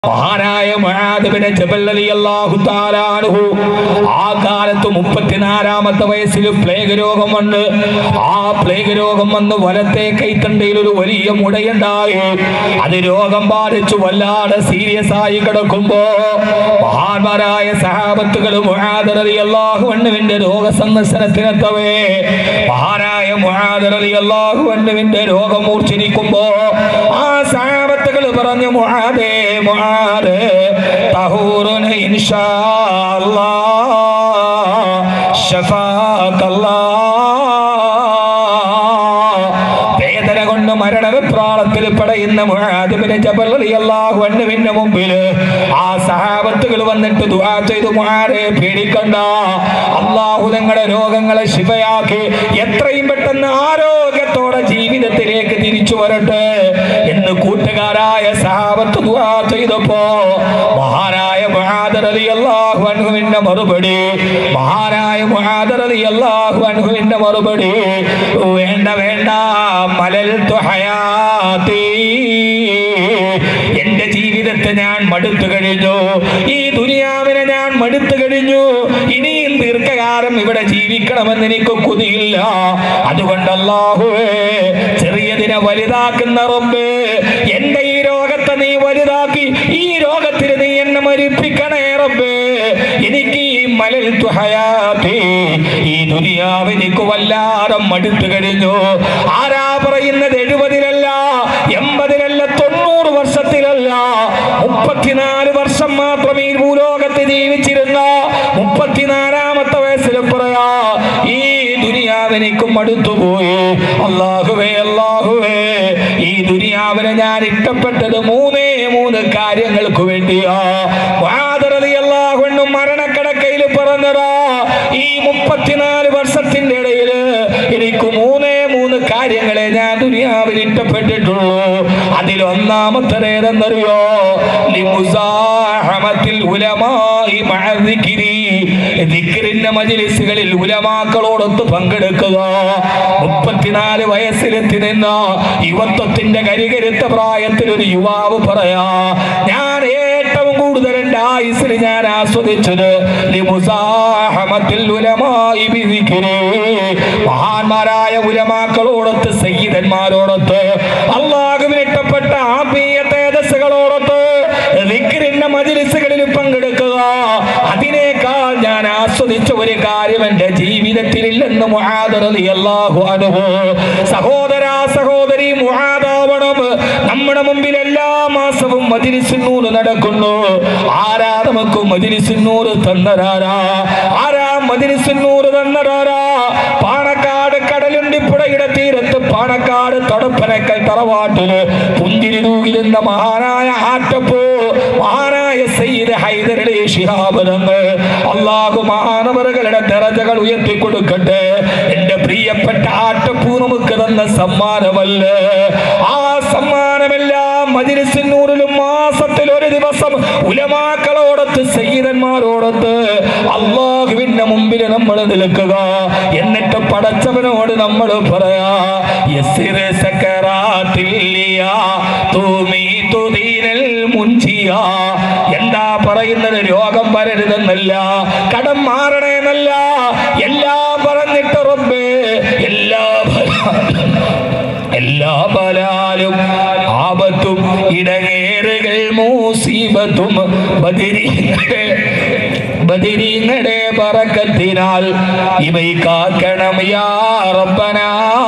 മഹാനായ മുആദിബിന് ജബൽ റളിയല്ലാഹു തആല അൻഹു ആ കാലത്ത് മുപ്പത്തിനാലാമത്തെ വയസ്സിൽ പ്ലേഗ് രോഗം വന്ന് ആ പ്ലേഗ് രോഗം വന്ന് വലത്തെ കൈത്തണ്ടയിൽ ഒരു വലിയ മുടയുണ്ടായി അത് രോഗം ബാധിച്ചു വല്ലാതെ സീരിയസ് ആയി കിടക്കുമ്പോ മഹാന്മാരായ സഹാബത്തുകൾ മുആദ് റളിയല്ലാഹു അൻഹുവിന്റെ രോഗ സന്ദർശനത്തിനെത്തവേ മഹാനായ മുആദ് റളിയല്ലാഹു അൻഹുവിന്റെ രോഗം മൂർച്ഛിരിക്കുമ്പോ ആ സഹാബത്തുകൾ പറഞ്ഞു മുആദേ മുആദ് തഹൂറുൻ ഇൻഷാ അല്ലാഹ് ശഫാക്കല്ലാഹ് വേദന കൊണ്ട് മരണവിപ്രാളത്തിൽ പടയുന്ന മുആദിബിനെ ജബൽ റളിയല്ലാഹു അൻഹുവിന്റെ മുമ്പിൽ ആ സഹാബത്തുകൾ വന്നിട്ട് ദുആ ചെയ്തു മുആദേ പേടിക്കണ്ട അല്ലാഹു നിങ്ങളുടെ രോഗങ്ങളെ ശിഫയാക്കി എത്രയും പെട്ടെന്ന് ആരോഗ്യത്തോടെ ജീവിതത്തിലേക്ക് തിരിച്ചു വരട്ടെ എന്ന് കൂട്ടുകാരായ സഹാബത്ത് ദുആ ചെയ്തപ്പോ മഹാനായ മുആദ് റളിയല്ലാഹു അൻഹുവിന്റെ മറുപടി മഹാനായ മുആദ് റളിയല്ലാഹു അൻഹുവിന്റെ മറുപടി വേണ്ട വേണ്ട മലൽ ഹയാത്തി എന്റെ ജീവിതത്തെ ഞാൻ മടുത്തു കഴിഞ്ഞു ഈ ദുനിയാവിനെ ഞാൻ മടുത്തു കഴിഞ്ഞു ഇനിയും ദീർഘകാലം ഇവിടെ ജീവിക്കണമെന്ന് എനിക്ക് കുതിയില്ല അതുകൊണ്ട് അല്ലാഹുവേ ചെറിയതിനെ വലുതാക്കുന്ന റബ്ബേ എന്റെ ഈ രോഗത്തെ നീ വലുതാക്കി ഈ രോഗത്തിന് നീ എന്നെ മരിപ്പിക്കണേ റബ്ബേ എനിക്ക് ഈ മലൽ ഹയാത്തി ഈ ദുനിയാവ് എനിക്ക് വല്ലാതെ മടുത്തു കഴിഞ്ഞു ആരാ പറയുന്നത് എഴുപതിലല്ല എൺപതിലല്ല തൊണ്ണൂറ് വർഷത്തിലല്ല മുപ്പത്തിനാല് വർഷം മാത്രം ഈ ഭൂലോകത്ത് ജീവിച്ചിരുന്ന മുപ്പത്തിനാലാമത്തെ വയസ്സിൽ പറയാ ഈ ദുനിയാവിനേക്കും അടുത്തുപോയി അള്ളാഹുവേ അള്ളാഹുവേ ഈ ദുനിയാവിനെ ഞാൻ ഇഷ്ടപ്പെട്ടത് മൂന്നേ മൂന്ന് കാര്യങ്ങൾക്ക് വേണ്ടിയാ വാദറതി അള്ളാഹുണ്ണും മരണക്കടക്കയിൽ പറഞ്ഞതാ ഈ മുപ്പത്തിനാല് വർഷത്തിന്റെ ഇടയിൽ എനിക്ക് മൂന്നേ മൂന്ന് കാര്യങ്ങളെ ഞാൻ ദുനിയാവിൽ ഇഷ്ടപ്പെട്ടിട്ടുള്ളൂ അതിൽ ഒന്നാമത്തേതെന്നറിയോ ലിമുസാഹമത്തിൽ ഉലമായി മഅദിക്രി ദിക്റിന്റെ മജ്ലിസുകളിൽ ഉലമാക്കളോടൊത്ത് പങ്കെടുക്കുക മുപ്പത്തിനാല് വയസ്സിലെത്തി നിന്ന യുവത്വത്തിന്റെ കരികരുത്ത പ്രായത്തിൽ ഒരു യുവാവ് പറയാ ഞാൻ ഏറ്റവും കൂടുതൽ എന്റെ ആയുസിൽ ഞാൻ ആസ്വദിച്ചത് ലിമുസാഹമത്തിൽ ഉലമായി ബിദിക്രി മഹാന്മാരായ ഉലമാക്കളോടൊത്ത് സയ്യിദന്മാരോടൊത്ത് അള്ളാഹുവിന് ഇഷ്ടപ്പെട്ട ആത്മീയ തേജസ്സുകളോടൊത്ത് ദിക്റിന്റെ മജ്ലിസുകളിൽ പങ്കെടുക്കുക അതിനേക്കാൾ ഞാൻ ആസ്വദിച്ച ഒരു കാര്യം എന്റെ ജീവിതത്തിലില്ലെന്ന് മുഹാദറതി അള്ളാഹു അനുഭവ സഹോദര സഹോദരി മുഹാദാവണം നമ്മുടെ മുമ്പിൽ എല്ലാ മാസവും മജിലിസിന്നൂറ് നടക്കുന്നു ആരാ നമുക്ക് മജിലിസിന്നൂറ് തന്നരാരാ ആരാ മജിലിസിന്നൂറ് തന്നരാരാ പാണക്കാട് കടലുണ്ടിപ്പുഴയുടെ തീരത്ത് പാണക്കാട് തൊടപ്പനക്കൽ തറവാട്ടില് പുഞ്ചിരി തൂകിരുന്ന മഹാനായ ആറ്റപ്പോ മഹാനായ സയ്യിദ് ഹൈദരലി ശിഹാബദങ്ങൾ അള്ളാഹു മഹാനവറുകളുടെ ദറജകൾ ഉയർത്തി കൊടുക്കട്ടെ എന്റെ പ്രിയപ്പെട്ട ആറ്റപ്പൂ നമുക്ക് തന്ന സമ്മാനമല്ല ആ സമ്മാനമെല്ലാം മജിലിസിനൂറിലും മാസത്തിൽ ഒരു ദിവസം ഉലമാക്കളോടൊത്ത് സയ്യിദന്മാരോടൊത്ത് അള്ളാഹുവിന്റെ മുമ്പിൽ നമ്മൾ നിൽക്കുക എന്നിട്ട് പടച്ചവനോട് നമ്മൾ പറയാ യസ്സിറ് സക്കറാത്തില്ലിയ തൂമി തുദീനൽ മുൻചിയ എന്താ പറയുന്നത് രോഗം വരരുതെന്നല്ല കടം മാറണേന്നല്ല എല്ലാം പറഞ്ഞിട്ട് റബ്ബേ എല്ലാ ബലാലും എല്ലാ ബലാലും ആപത്തും ഇടങ്ങേറുകൾ മൂസീബത്തും ബദിരീങ്ങളെ ബദിരീങ്ങളുടെ പറക്കത്തിനാൽ ഇവൈ കാക്കണം യാ റബ്ബനാ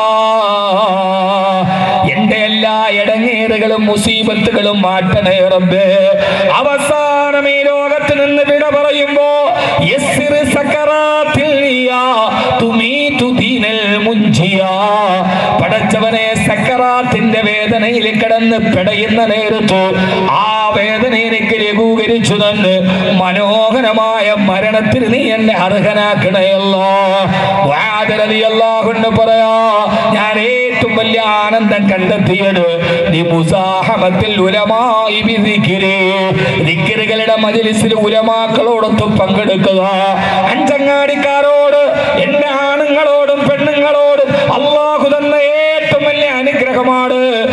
എന്റെ എല്ലാ ഇടങ്ങേറുകളും മുസീബത്തുകളും മാറ്റണേ റബ്ബേ അവസാനം ഈ ലോകത്ത് നിന്ന് വിട പറയുമ്പോ യസ്സിറ് സക്കറാത്തിൽ ലിയാ തുമീതു ദീനൽ മുൻജിയാ പടച്ചവനെ സക്കറാത്തിന്റെ വേദനയിൽ കിടന്ന് പിടയുന്ന നേരത്ത് ആ വേദന എനിക്ക് ലഘൂകരിച്ചു തന്ന് മനോഹരമായ മരണത്തിന് നീ എന്നെ അർഹനാക്കണയല്ലോ കൊണ്ട് പറയാ ഞാൻ ഏറ്റവും വലിയ ആനന്ദം കണ്ടെത്തിയത് നിമുസാഹമത്തിൽ ഉലമായി വിധിക്കരേ ദിക്കറുകളുടെ മജലിസിൽ ഉലമാക്കളോടൊത്ത് പങ്കെടുക്കുക അഞ്ചങ്ങാടിക്കാരോട് എന്റെ ആണുങ്ങളോടും പെണ്ണുങ്ങളോടും അള്ളാഹു തന്ന ഏറ്റവും വലിയ അനുഗ്രഹമാണ് ഈ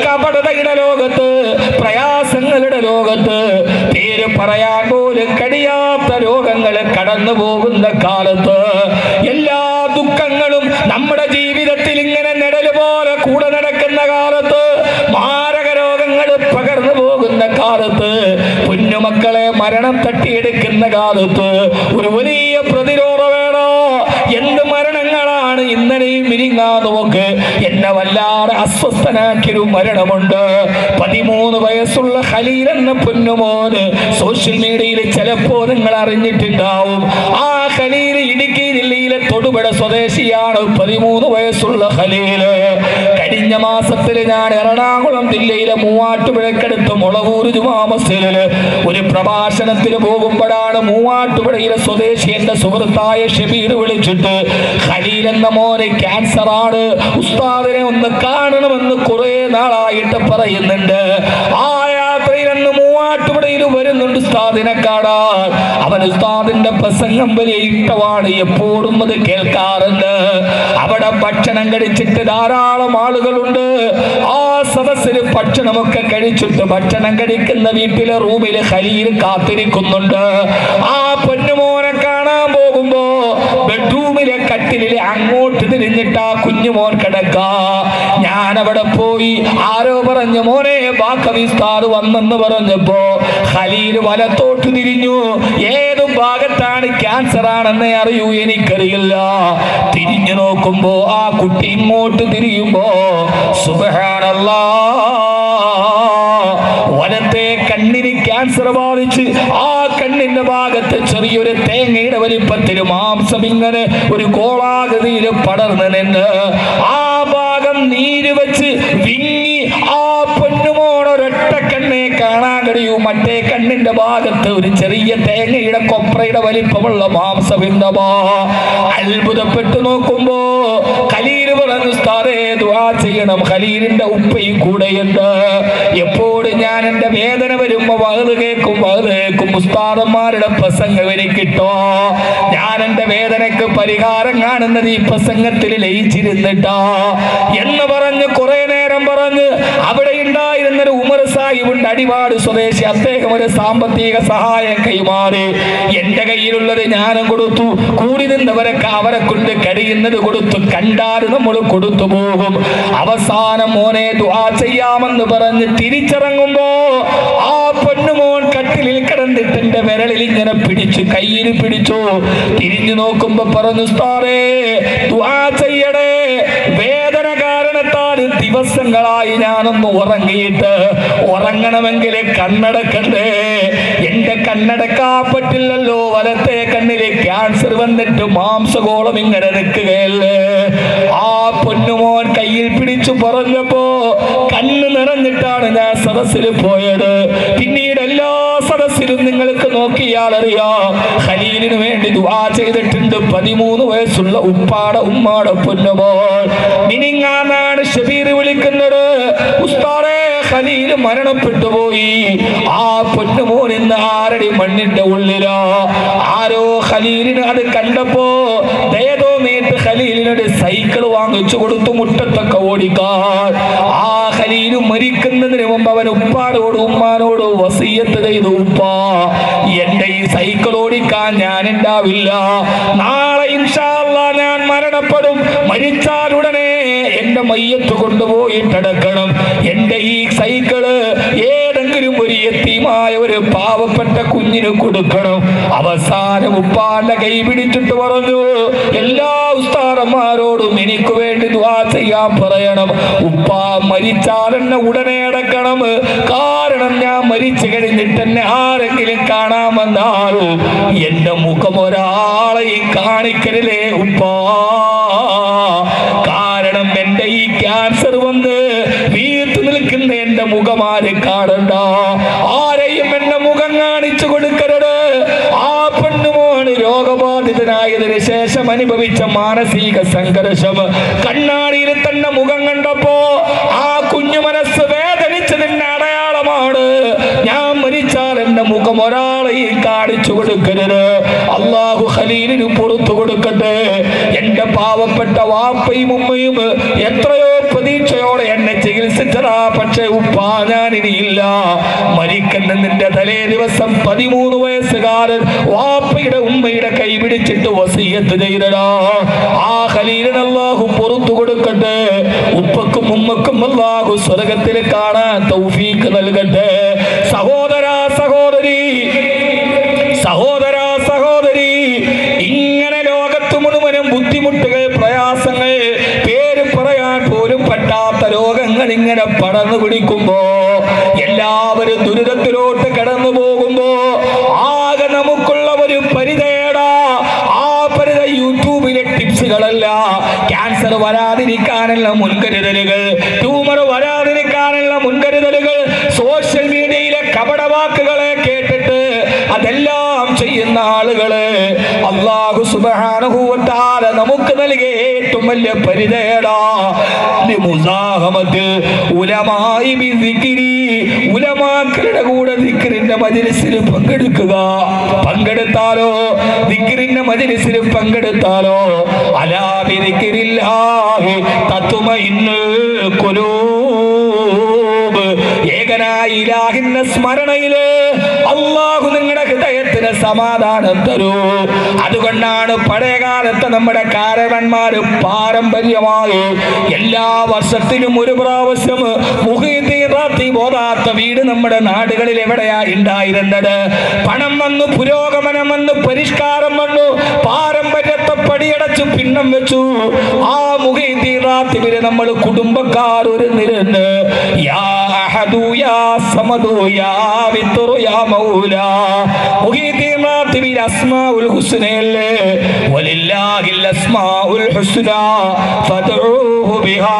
കപടതയുടെ ലോകത്ത് പ്രയാസങ്ങളുടെ ലോകത്ത് പേര് പറയാൻ പോലും കഴിയാത്ത രോഗങ്ങൾ കടന്നു പോകുന്ന കാലത്ത് എല്ലാ ദുഃഖങ്ങളും നമ്മുടെ ജീവിതത്തിൽ ഇങ്ങനെ നിഴല് പോലെ കൂടെ നടക്കുന്ന കാലത്ത് മാരക രോഗങ്ങൾ പകർന്നു പോകുന്ന കാലത്ത് കുഞ്ഞുമക്കളെ മരണം തട്ടിയെടുക്കുന്ന കാലത്ത് ഒരു വലിയ പ്രതിരോധം വേണോ എന്ത് മരണങ്ങളാണ് ഇന്നലെയും മിനിങ്ങാതുമൊക്കെ എന്നെ വല്ലാതെ അസ്വസ്ഥനാക്കിയൊരു മരണമുണ്ട് പതിമൂന്ന് വയസ്സുള്ള ഖലീൽ എന്ന പൊന്നുമോന് സോഷ്യൽ മീഡിയയിൽ ചിലപ്പോ നിങ്ങൾ അറിഞ്ഞിട്ടുണ്ടാവും ആ ഖലീൽ ഇടുക്കി ജില്ലയിലെ തൊടുപുഴ സ്വദേശിയാണ് പതിമൂന്ന് വയസ്സുള്ള ഖലീല് കഴിഞ്ഞ മാസത്തിൽ ഞാൻ എറണാകുളം ജില്ലയിലെ മൂവാറ്റുപുഴക്കടുത്ത് മുളകൂര് ജുമാ മസ്ജിദില് ഒരു പ്രഭാഷണത്തിന് പോകുമ്പോഴാണ് മൂവാറ്റുപുഴയിലെ സ്വദേശി എന്റെ സുഹൃത്തായ ഷബീർ വിളിച്ചിട്ട് ഖലീൽ എന്ന മോനെ ക്യാൻസർ ആണ് ഉസ്താദിനെ ഒന്ന് കാണണമെന്ന് കുറെ നാളായിട്ട് പറയുന്നുണ്ട് ആ യാത്രയിൽ അന്ന് മൂവാറ്റുപുഴയിൽ വരുന്നുണ്ട് ഉസ്താദിനെ കാണാൻ അവൻ ഉസ്താദിന്റെ പ്രസംഗം വലിയ ഇഷ്ടമാണ് എപ്പോഴും അത് കേൾക്കാറുണ്ട് അവിടെ ഭക്ഷണം കഴിച്ചിട്ട് ധാരാളം ആളുകളുണ്ട് ആ സദസ്സിൽ ഭക്ഷണമൊക്കെ കഴിച്ചിട്ട് ഭക്ഷണം കഴിക്കുന്ന വീട്ടിലെ റൂമിൽ ഖലീൽ കാത്തിരിക്കുന്നുണ്ട് ആ പൊന്നുമോനെ കാണാൻ പോകുമ്പോ ബെഡ്റൂമിലെ കട്ടിലിൽ അങ്ങോട്ട് തിരിഞ്ഞിട്ട് ആ കുഞ്ഞുമോൻ കിടക്ക ഞാൻ അവിടെ പോയി ആരോ പറഞ്ഞു മോനെ ബാക്കവിസ്താർ വന്നെന്ന് പറഞ്ഞപ്പോ ഖലീൽ വലത്തോട്ട് തിരിഞ്ഞു ഏത് ഭാഗത്താണ് ക്യാൻസർ ആണെന്നേ അറിയൂ എനിക്കറിയില്ല തിരിഞ്ഞു നോക്കുമ്പോ ആ കുട്ടി ഇങ്ങോട്ട് തിരിയുമ്പോ സുബഹാനല്ലാ വലത്തെ കണ്ണിന് ക്യാൻസർ ബാധിച്ച് ആ കണ്ണിന്റെ ഭാഗത്ത് ചെറിയൊരു തേങ്ങയുടെ വലിപ്പത്തിൽ മാംസം ഇങ്ങനെ ഒരു ഗോളാകൃതിയിൽ പടർന്നു നിന്ന് ആ ഭാഗം നീര് വെച്ച് വിങ്ങി ആ പൊന്നുമോൺ ഒരൊറ്റ കണ്ണെ കാണാൻ കഴിയൂ മറ്റേ കണ്ണിന്റെ ഭാഗത്ത് ഒരു ചെറിയ തേങ്ങയുടെ കൊപ്രയുടെ വലിപ്പമുള്ള മാംസബിന്ദമാ അത്ഭുതപ്പെട്ടു നോക്കുമ്പോ ഖലീൽ പറഞ്ഞു സ്ഥാനേ ദുആ ചെയ്യണം ഖലീലിന്റെ ഉപ്പയും കൂടെയുണ്ട് എപ്പോഴും ഞാൻ എന്റെ വേദന വരുമ്പോ വകത് കേൾക്കും വകത് കേൾക്കും ഉസ്താദന്മാരുടെ പ്രസംഗം എനിക്കിട്ടോ ഞാൻ എന്റെ വേദനക്ക് പരിഹാരം കാണുന്നത് ഈ പ്രസംഗത്തിൽ ലയിച്ചിരുന്നിട്ടാ എന്ന് പറഞ്ഞ് കുറെ നേരം പറഞ്ഞ് അവിടെ ഉണ്ടായിരുന്നൊരു ഉമർ സാഹിബുണ്ട് അടിപാട് സ്വദേശി അദ്ദേഹം ഒരു സാമ്പത്തിക സഹായം കൈമാറി എന്റെ കയ്യിലുള്ളത് ഞാനും കൊടുത്തു കൂടി നിന്നവരൊക്കെ അവരെ കൊണ്ട് കഴിയുന്നത് കൊടുത്തു കണ്ടാൽ നമ്മൾ കൊടുത്തു പോകും അവസാനം മോനെ ദുആ ചെയ്യാമെന്ന് പറഞ്ഞ് തിരിച്ചിറങ്ങുമ്പോ ആ പൊന്നുമോൻ കട്ടിലിൽ കിടന്നിട്ട് എന്റെ വിരലിൽ ഇങ്ങനെ പിടിച്ചു കയ്യിൽ പിടിച്ചു തിരിഞ്ഞു നോക്കുമ്പോ പറഞ്ഞു സ്ഥാറേ ദുആ ചെയ്യടേ വേദന കാരണത്താൽ ദിവസങ്ങളായി ഞാനൊന്ന് ഉറങ്ങിയിട്ട് ഉറങ്ങണമെങ്കിൽ കണ്ണടക്കണ്ടേ എന്റെ കണ്ണടക്കാൻ പറ്റില്ലല്ലോ വലത്തെ കണ്ണിലെ ക്യാൻസർ വന്നിട്ട് മാംസകോളം ഇങ്ങനെ നിൽക്കുകയല്ലേ ആ പൊന്നുമോൻ കയ്യിൽ പിടിച്ചു പറഞ്ഞപ്പോ കണ്ണ് നിറഞ്ഞിട്ടാണ് ഞാൻ സദസ്സിൽ പോയത് പിന്നീട് എല്ലാ സദസ്സിലും നിങ്ങൾക്ക് നോക്കിയാൽ അറിയാം ഖലീലിന് വേണ്ടി ദുആ ചെയ്തിട്ടുണ്ട് പതിമൂന്ന് വയസ്സുള്ള ഉപ്പാട ഉമ്മാട പൊന്നുമോൾ മിനിങ്ങാന്നാണ് ഷബീർ വിളിക്കുന്നത് ഉസ്താറേ ഖലീൽ മരണപ്പെട്ടു പോയി ആ പൊന്നുമോൻ ഇന്ന് ആരടി മണ്ണിന്റെ ഉള്ളിലോ ആരോ ഖലീലിന് അത് കണ്ടപ്പോ ദയതോ നീട്ട് ഖലീലിനൊരു സൈക്കിൾ വാങ്ങിച്ചു കൊടുത്തു മുറ്റത്തൊക്കെ ഓടിക്കാൻ ആ ഖലീൽ മരിക്കുന്നതിന് മുമ്പ് അവൻ ഉപ്പാനോട് ഉമ്മാനോട് വസീയത്ത് ചെയ്തു ഉപ്പ എന്റെ ഈ സൈക്കിൾ ഓടിക്കാൻ ഞാൻ ഉണ്ടാവില്ല നാളെ ഇൻഷാല്ലാ ഞാൻ മരണപ്പെടും മരിച്ചാൽ ഉടനെ എന്റെ മയ്യത്ത് കൊണ്ടുപോയിട്ടടക്കണം എന്റെ ഈ സൈക്കിള് ഏതെങ്കിലും ഒരു എത്തിയുമായ ഒരു പാവപ്പെട്ട കുഞ്ഞിന് കൊടുക്കണം അവസാനം ഉപ്പാന്റെ കൈ പിടിച്ചിട്ട് പറഞ്ഞു എല്ലാ ഉസ്താറന്മാരോടും എനിക്ക് വേണ്ടി ദുആ ചെയ്യാൻ പറയണം ഉപ്പ മരിച്ചാൽ എന്നെ ഉടനെ അടക്കണം കാരണം ഞാൻ മരിച്ചു കഴിഞ്ഞിട്ട് എന്നെ ആരെങ്കിലും കാണാമെന്നാൽ എന്റെ മുഖം ഒരാളെയും കാണിക്കരുതേ ഉപ്പാ കാരണം എന്റെ ഈ ക്യാൻസർ വന്ന് വീർത്തു നിൽക്കുന്ന എന്റെ മുഖമാര് കാണണ്ട ആരെയും എന്റെ മുഖം കാണിച്ചു കൊടുക്കരുത് ആ പെണ്ണുമോന് രോഗബാധിതനായതിനു ശേഷം അനുഭവിച്ച മാനസിക സംഘർഷം കണ്ണാടിയിൽ തന്നെ മുഖം കണ്ടപ്പോ ആ കുഞ്ഞു മനസ്സ് വേദനിച്ചതിന്റെ അടയാളമാണ് ഞാൻ മരിച്ചാൽ എന്റെ മുഖം ഒരാളെയും കാണിച്ചു കൊടുക്കരുത് അള്ളാഹു ഖലീലിന് പുറത്തു കൊടുക്കട്ടെ എന്റെ പാവപ്പെട്ട വാപ്പയും ഉമ്മയും എത്രയോ പ്രതീക്ഷയോടെ എന്നെ ചികിത്സ ചികിത്സിച്ചതാ പക്ഷെ ഉപ്പാ ഞാൻ ഇനിയില്ല മരിക്കുന്ന നിന്റെ തലേ ദിവസം പതിമൂന്ന് വയസ്സുകാരൻ വാപ്പയുടെ ഉമ്മയുടെ കൈ പിടിച്ചിട്ട് വസീയത്ത് ചെയ്തടാ ആ ഖലീലിന് അല്ലാഹു പുറത്തു കൊടുക്കട്ടെ ഉപ്പക്കും ഉമ്മക്കും അല്ലാഹു സ്വർഗത്തിൽ കാണാൻ തൗഫീക്ക് നൽകട്ടെ സഹോദര സഹോദരി സഹോദര സഹോദരി ഇങ്ങനെ ലോകത്ത് മുഴുവനും ബുദ്ധിമുട്ടുകൾ പ്രയാസങ്ങൾ പേര് പറയാൻ പോലും പറ്റാത്ത രോഗങ്ങൾ ഇങ്ങനെ പടർന്നു പിടിക്കുമ്പോ എല്ലാവരും ദുരിതത്തിലോട്ട് കടന്നു പോകുമ്പോ ആകെ നമുക്കുള്ള ഒരു പരിതേടാ ആ പരിത യൂട്യൂബിലെ ടിപ്സുകളല്ല ക്യാൻസർ വരാതിരിക്കാനുള്ള മുൻകരുതലുകൾ ട്യൂമർ വരാതിരിക്കാനുള്ള മുൻകരുതലുകൾ സോഷ്യൽ മീഡിയയിലെ കപടവാക്കുകളെ കേട്ടിട്ട് അതെല്ലാം ചെയ്യുന്ന ആളുകള് അള്ളാഹു സുബാനുഭൂവത്താല നമുക്ക് നൽകിയ ഏറ്റവും വലിയ പരിചയടാ മുസാഹമത്തിൽ ഉലമായി ബിസിക്കിരി ഉലമാക്കളുടെ കൂടെ ദിക്കറിന്റെ മജിലിസിൽ പങ്കെടുക്കുക പങ്കെടുത്താലോ ദിക്കറിന്റെ മജിലിസിൽ പങ്കെടുത്താലോ അലാബി ദിക്കരില്ലാഹി തത്തുമ ഇന്ന് കുലൂബ് ഏകനായ ഇലാഹിന്റെ സ്മരണയില് അള്ളാഹു നിങ്ങളുടെ ഹൃദയത്തിന് സമാധാനം തരൂ അതുകൊണ്ടാണ് പഴയകാലത്ത് നമ്മുടെ കാരവന്മാര് പാരമ്പര്യമായി എല്ലാ വർഷത്തിലും ഒരു പ്രാവശ്യം മുഹീദ്ദീൻ റാത്തി ബോധാത്ത വീട് നമ്മുടെ നാടുകളിൽ എവിടെയാ ഉണ്ടായിരുന്നത് പണം വന്നു പുരോഗമനം വന്നു പരിഷ്കാരം വന്നു പാരമ്പര്യത്തെ പടിയടച്ചു പിന്നം വെച്ചു ആ മുഹീദ്ദീൻ റാത്തിബില് നമ്മൾ കുടുംബക്കാർ ഒരു നിരന്ന് യാ അഹദു യാ സമദു യാ വിത്തുറു യാ മൗല മുഹീദ്ദീൻ റാത്തിബിൽ അസ്മാഉൽ ഹുസ്നയല്ലേ വലില്ലാഹിൽ അസ്മാഉൽ ഹുസ്ന ഫദ്ഉഹു ബിഹാ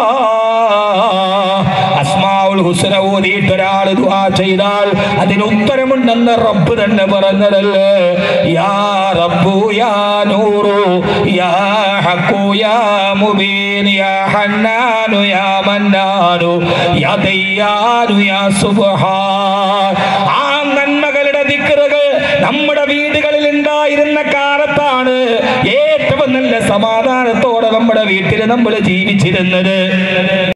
അസ്മാഉൽ ഹുസ്ന ഓതിയിട്ട് ഒരാൾ ദുആ ചെയ്താൽ അതിന് ഉത്തരമുണ്ടെന്ന് റബ്ബ് തന്നെ പറഞ്ഞതല്ലേ യാ റബ്ബു യാ നൂറു യാ ഹഖു യാ മുബീൻ യാ ഹന്നാനു യാ മന്നാനു യാ ദയ്യാനു യാ സുബ്ഹാൻ ആ നന്മകളുടെ ദിക്റുകൾ നമ്മുടെ വീടുകളിൽ ഉണ്ടായിരുന്ന കാലത്താണ് ഏറ്റവും നല്ല സമാധാനത്തോടെ നമ്മുടെ വീട്ടിൽ നമ്മൾ ജീവിച്ചിരുന്നത്